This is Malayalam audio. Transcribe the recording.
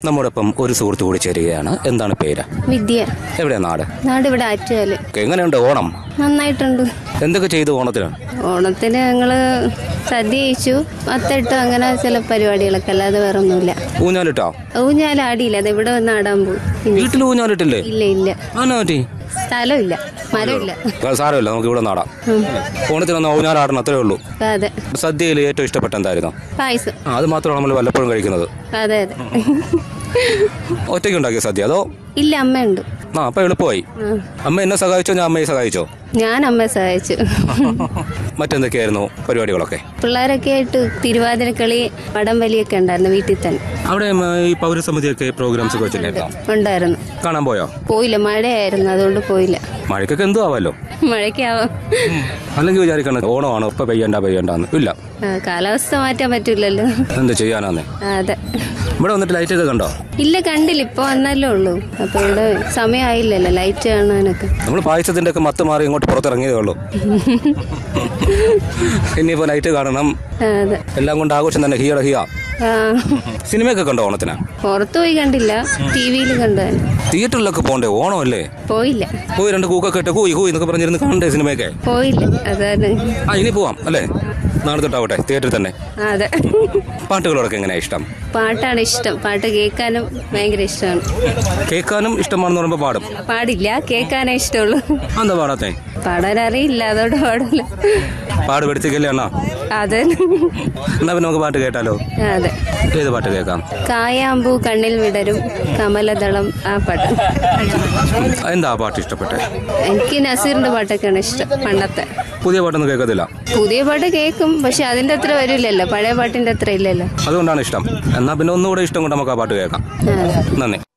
നമ്മോടൊപ്പം ഒരു സുഹൃത്ത് കൂടി ചേരുകയാണ് എന്താണ് പേര് വിദ്യ എവിടെയാ നാട് നാട് ഇവിടെ ആറ്റുകാല് എങ്ങനെയുണ്ട് ഓണം നന്നായിട്ടുണ്ട് എന്തൊക്കെ ചെയ്തു ഓണത്തിന് ഓണത്തിന് ഞങ്ങള് സദ്യ കഴിച്ചു അത്തട്ട് അങ്ങനെ ചില പരിപാടികളൊക്കെ അല്ലാതെ വേറെ ഒന്നുമില്ല ഊഞ്ഞാലിട്ടോ ഊഞ്ഞാൽ ആടിയില്ല അത് ഇവിടെ വന്ന് ആടാൻ പോകും പിന്നെ വീട്ടിൽ ഊഞ്ഞാലിട്ടില്ലേ ഇല്ല ഇല്ല ആണോ പറ്റി സ്ഥലമില്ല മരമില്ല ആ, സാരമില്ല നമുക്ക് ഇവിടെ നാടാം ഉം. ഓണത്തിന് ഒന്ന് ഊഞ്ഞാലാടണം അത്രേ ഉള്ളൂ അതെ സദ്യയിൽ ഏറ്റവും ഇഷ്ടപ്പെട്ട എന്തായിരുന്നു പായസം ആ, അത് മാത്രമാണ് നമ്മൾ വല്ലപ്പോഴും കഴിക്കുന്നത് അതെ അതെ ഒറ്റയ്ക്ക് ഉണ്ടാക്കിയ സദ്യ അതോ ഇല്ല അമ്മയുണ്ട് ആ അപ്പൊ എളുപ്പമായി ആ. അമ്മ എന്നെ സഹായിച്ചോ ഞാൻ അമ്മയെ സഹായിച്ചോ ഞാൻ അമ്മയെ സഹായിച്ചു മറ്റെന്തൊക്കെയായിരുന്നു പരിപാടികളൊക്കെ പിള്ളേരൊക്കെ ആയിട്ട് തിരുവാതിരക്കളി വടംവലിയൊക്കെ ഉണ്ടായിരുന്നു വീട്ടിൽ തന്നെ അവിടെ ഉം, ഈ പൗരസമിതിയൊക്കെ പ്രോഗ്രാംസ് ഒക്കെ വെച്ചിട്ടുണ്ടായിരുന്നോ ഉണ്ടായിരുന്നു കാണാൻ പോയോ പോയില്ല മഴയായിരുന്നു അതുകൊണ്ട് പോയില്ല മഴയ്ക്കൊക്കെ എന്തോ ആവാലോ മഴയ്ക്കാവാം അല്ലെങ്കിൽ വിചാരിക്കണം ഓണമാണ് ഇപ്പൊ പെയ്യണ്ട പെയ്യണ്ടെന്ന് ഇല്ല ആ, കാലാവസ്ഥ മാറ്റാൻ പറ്റില്ലല്ലോ എന്ത് ചെയ്യാനാന്നേ അതെ ഇവിടെ വന്നിട്ട് ലൈറ്റ് ഒക്കെ കണ്ടോ ഇല്ല കണ്ടില്ല ഇപ്പൊ വന്നല്ലേ ഉള്ളൂ അപ്പൊ ഇവിടെ സമയമായില്ലല്ലോ ലൈറ്റ് കാണാനൊക്കെ നമ്മൾ പായസത്തിന്റെ ഒക്കെ മത്ത് മാറി ഇങ്ങോട്ട് പുറത്തിറങ്ങിയതേ ഉള്ളൂ ഇനിയിപ്പോ ലൈറ്റ് കാണണം ആ, അതെ എല്ലാം കൊണ്ട് ആഘോഷം തന്നെ ഹിയട ഹിയ ആ സിനിമയൊക്കെ കണ്ടോ ഓണത്തിന് പുറത്തു പോയി കണ്ടില്ല ടി വിയിൽ കണ്ടു തിയേറ്ററിലൊക്കെ പോണ്ടേ ഓണമല്ലേ പോയില്ല പോയി രണ്ട് കൂക്കൊക്കെ ഇട്ട് കൂയി കൂയി എന്നൊക്കെ പറഞ്ഞിരുന്ന് കാണണ്ടേ സിനിമയൊക്കെ പോയില്ല അതാണ് ആ ഇനി പോവാം അല്ലേ നാളെ തൊട്ടാവട്ടെ തിയേറ്ററിൽ തന്നെ ആ, അതെ പാട്ടുകളോടൊക്കെ എങ്ങനെയാ ഇഷ്ടം പാട്ടാണ് ഇഷ്ടം പാട്ട് കേൾക്കാനും ഭയങ്കര ഇഷ്ടമാണ് കേൾക്കാനും ഇഷ്ടമാണെന്ന് പറയുമ്പോൾ പാടും പാടില്ല കേൾക്കാനേ ഇഷ്ടമുള്ളൂ എന്താ പാടാത്തെ പാടാൻ അറിയില്ല അതോട് പാടില്ല പാട് പഠിച്ചിക്കല്ലേ അണ്ണാ അതെ എന്നാ പിന്നെ നമുക്ക് പാട്ട് കേട്ടാലോ അതെ ഏത് പാട്ട് കേൾക്കാം കായാമ്പൂ കണ്ണിൽ വിടരും കമലദളം ആ പാട്ട് എന്താ ആ പാട്ട് ഇഷ്ടപ്പെട്ടെ എനിക്ക് നസീറിന്റെ പാട്ടൊക്കെയാണ് ഇഷ്ടം പണ്ടത്തെ പുതിയ പാട്ടൊന്നും കേൾക്കത്തില്ല പുതിയ പാട്ട് കേൾക്കും പക്ഷെ അതിന്റെ അത്ര വരില്ലല്ലോ പഴയ പാട്ടിന്റെ അത്ര ഇല്ലല്ലോ അതുകൊണ്ടാണ് ഇഷ്ടം എന്നാ പിന്നെ ഒന്നുകൂടെ ഇഷ്ടം കൊണ്ട് നമുക്ക് ആ പാട്ട് കേൾക്കാം ആ നന്ദി